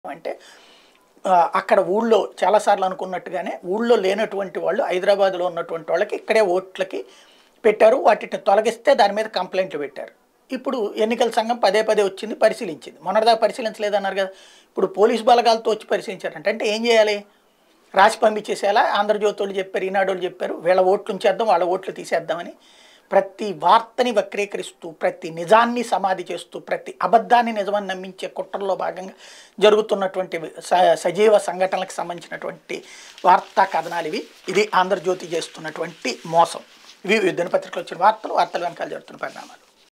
అంటే ఆ, అక్కడ ఊళ్ళో చాలాసార్లు అనుకున్నట్టుగానే ఊళ్ళో లేనటువంటి వాళ్ళు హైదరాబాద్లో ఉన్నటువంటి వాళ్ళకి ఇక్కడే ఓట్లకి పెట్టారు వాటిని తొలగిస్తే దాని మీద కంప్లైంట్లు పెట్టారు ఇప్పుడు ఎన్నికల సంఘం పదే పదే వచ్చింది పరిశీలించింది మొన్నటిదాకా పరిశీలించలేదన్నారు కదా ఇప్పుడు పోలీస్ బలగాలతో వచ్చి పరిశీలించారంటే అంటే ఏం చేయాలి రాసి పంపించేసేలా ఆంధ్రజ్యోతి వాళ్ళు చెప్పారు ఈనాడు వాళ్ళు చెప్పారు వీళ్ళ ఓట్లు ఉంచేద్దాం వాళ్ళ ఓట్లు తీసేద్దామని ప్రతి వార్తని వక్రీకరిస్తూ ప్రతి నిజాన్ని సమాధి చేస్తూ ప్రతి అబద్ధాన్ని నిజమని నమ్మించే కుట్రలో భాగంగా జరుగుతున్నటువంటి స- సజీవ సంఘటనలకు సంబంధించినటువంటి వార్తా కథనాలు ఇవి ఇది ఆంధ్రజ్యోతి చేస్తున్నటువంటి మోసం ఇవి దినపత్రికలు వచ్చిన వార్తలు వార్తలు వెనకాల జరుగుతున్న పరిణామాలు